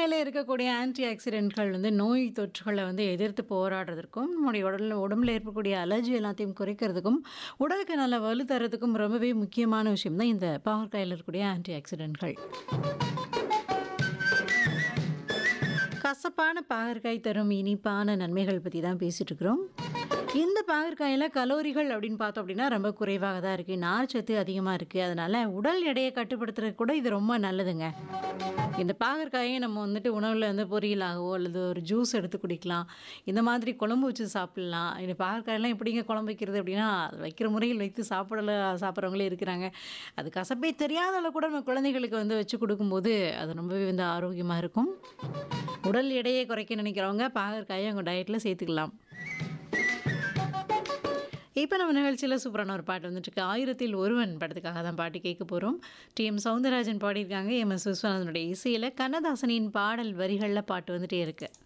பாகற்காயில இருக்கக்கூடிய ஆன்டி ஆக்சிடென்ட்கள் வந்து நோய் தொற்றுகள வந்து எதிர்த்து போராடுறதற்கும், நம்முடைய உடல்ல உடம்புல ஏற்படக்கூடிய அலர்ஜி எல்லாத்தையும் குறைக்கிறதுக்கும், உடலுக்கு நல்ல வலு தர்றதுக்கும் ரொம்பவே முக்கியமான விஷயம் தான் இந்த பாகற்காயில இருக்கக்கூடிய ஆன்டி ஆக்சிடென்ட்கள். கசப்பான பாகற்காய் தரும் இனிப்பான நன்மைகள் பத்தி தான் பேசிட்டு இருக்கிறோம். இந்த பாகற்காயில கலோரிகள் அப்படின்னு பார்த்தோம் அப்படின்னா ரொம்ப குறைவாக தான் இருக்கு. நார்ச்சத்து அதிகமா இருக்கு. அதனால உடல் எடையை கட்டுப்படுத்துறதுக்கு கூட இது ரொம்ப நல்லதுங்க. இந்த பாகற்காயை நம்ம வந்துட்டு உணவுல வந்து பொரியலாகவோ அல்லது ஒரு ஜூஸ் எடுத்து குடிக்கலாம். இந்த மாதிரி குழம்பு வச்சு சாப்பிடலாம். இந்த பாகற்காயெல்லாம் எப்படிங்க குழம்பு வைக்கிறது அப்படின்னா, வைக்கிற முறையில் வைத்து சாப்பிடல சாப்பிட்றவங்களே இருக்கிறாங்க. அது கசப்பே தெரியாதளவு கூட நம்ம குழந்தைகளுக்கு வந்து வச்சு கொடுக்கும்போது, அது ரொம்பவே வந்து ஆரோக்கியமா இருக்கும். உடல் எடையை குறைக்க நினைக்கிறவங்க பாகற்காய உங்க டயட்ல சேர்த்துக்கலாம். இப்ப நம்ம நிகழ்ச்சியில சூப்பரான ஒரு பாட்டு வந்துட்டுருக்கு. "ஆயிரத்தில் ஒருவன்" படத்துக்காக தான் பாட்டு கேட்க போறோம். டி.எம். சௌந்தரராஜன் பாடியிருக்காங்க. எம்.எஸ். விஸ்வநாதனுடைய இசையில கண்ணதாசனின் பாடல் வரிகள்ல பாட்டு வந்துட்டே இருக்கு.